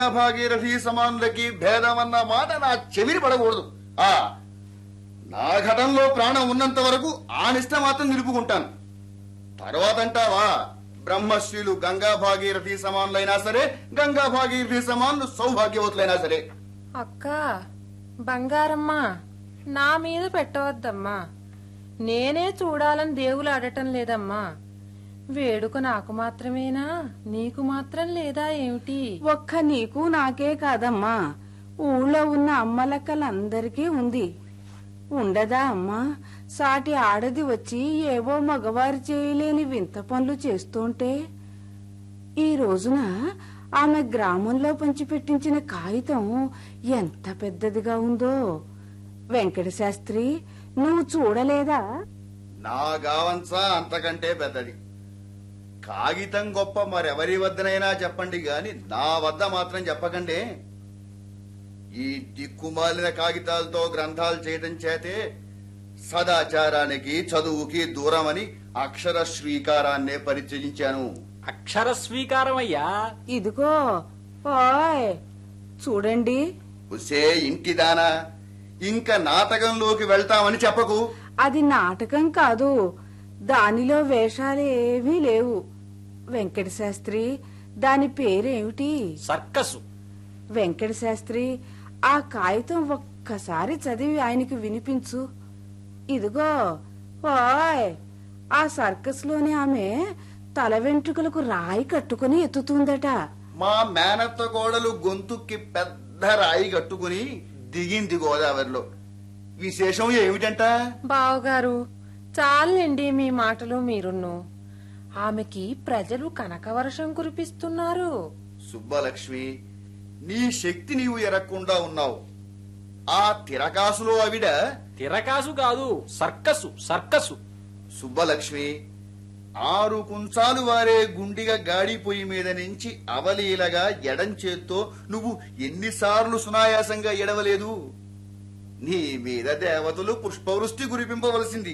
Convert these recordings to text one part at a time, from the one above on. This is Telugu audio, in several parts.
భాగీరథి సమానులకి భేదమన్న మాట నా చెవిని పడకూడదు ఆ నా ఘటంలో ప్రాణం ఉన్నంత వరకు ఆ నిష్ట మాత్రం నిలుపుకుంటాను తర్వాత అంటావా బ్రహ్మశ్రీలు గంగా భాగీరథి సమానులైనా సరే గంగా భాగీరథి సమానులు సౌభాగ్యవతులైనా సరే అక్క బంగారమ్మా నా మీద పెట్టవద్దమ్మా నేనే చూడాలని దేవులు ఆడటం లేదమ్మా వేడుక నాకు మాత్రమేనా నీకు మాత్రం లేదా ఏమిటి ఒక్క నీకు నాకే కాదమ్మా ఊళ్ళో ఉన్న అమ్మలక్కలందరికీ ఉంది ఉండదా అమ్మా సాటి ఆడది వచ్చి ఏవో మగవారు చేయలేని వింత పనులు చేస్తుంటే ఈ రోజున ఆమె గ్రామంలో పంచిపెట్టించిన కాగితం ఎంత పెద్దదిగా ఉందో వెంకట శాస్త్రి నువ్వు చూడలేదా నా గావంచ అంతకంటే పెద్దది కాగితం గొప్ప మరెవరి వద్దనైనా చెప్పండి గాని నా వద్ద మాత్రం చెప్పకండి ఈ దిక్కుమాలిన కాగితాలతో గ్రంథాలు చేయడం చేతే సదాచారానికి చదువుకి దూరమని అక్షర శ్రీకారాన్నే పరిచయించాను అక్షర స్వీకారమయ్యా ఇదిగో ఓయ్ చూడండి ఉసే ఇంటిదానా ఇంకా నాటకంలోకి వెళ్తామని చెప్పకు అది నాటకం కాదు దానిలో వేషాలు ఏమీ లేవు వెంకట శాస్త్రి దాని పేరేమిటి సర్కసు వెంకట శాస్త్రి ఆ కాగితం ఒక్కసారి చదివి ఆయనకి వినిపించు ఇదిగో ఓయ్ ఆ సర్కస్ లోని ఆమె తల వెంట్రుకలకు రాయి కట్టుకుని ఎత్తుతుందట మా మేనత్త కోడలు గొంతుక్కి పెద్ద రాయి కట్టుకుని దిగింది గోదావరిలో విశేషం ఏమిటంట బావగారు చాలండి మీ మాటలు మీరున్ను ఆమెకి ప్రజలు కనకవర్షం కురిపిస్తున్నారు సుబ్బలక్ష్మి నీ శక్తి నీవు ఎరక్కుండా ఉన్నావు ఆ తిరకాసులో ఆవిడ తిరకాసు కాదు సర్కసు సర్కసు సుబ్బలక్ష్మి ఆరు కుంచాలు వారే గుండిగా గాడి పొయ్యి మీద నుంచి అవలీలగా ఎడం చేత్తో నువ్వు ఎన్నిసార్లు సునాయాసంగా ఎడవలేదు నీ మీద దేవతలు పుష్పవృష్టి కురిపింపవలసింది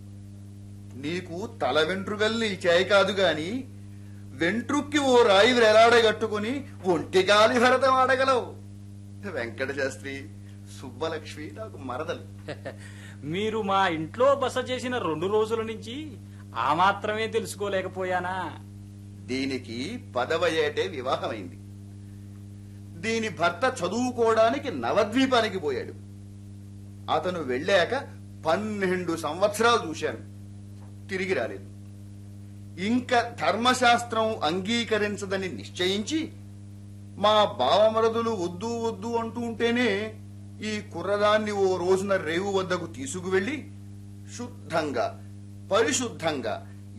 నీకు తల వెంట్రుకల్ని చేయి కాదు గాని వెంట్రుక్కి ఓ రాయి వేలాడగట్టుకుని ఒంటిగాలి భరతం ఆడగలవు వెంకట శాస్త్రి సుబ్బలక్ష్మి నాకు మరదలు మీరు మా ఇంట్లో బస చేసిన రెండు రోజుల నుంచి ఆ మాత్రమే తెలుసుకోలేకపోయానా దీనికి పదవ ఏటే వివాహమైంది దీని భర్త చదువుకోవడానికి నవద్వీపానికి పోయాడు అతను వెళ్ళాక పన్నెండు సంవత్సరాలు చూశాను తిరిగి రాలేదు ఇంకా ధర్మశాస్త్రం అంగీకరించదని నిశ్చయించి మా బావమరదులు వద్దు వద్దు అంటూ ఉంటేనే ఈ కుర్రదాన్ని ఓ రోజున రేవు వద్దకు తీసుకువెళ్లి శుద్ధంగా పరిశుద్ధంగా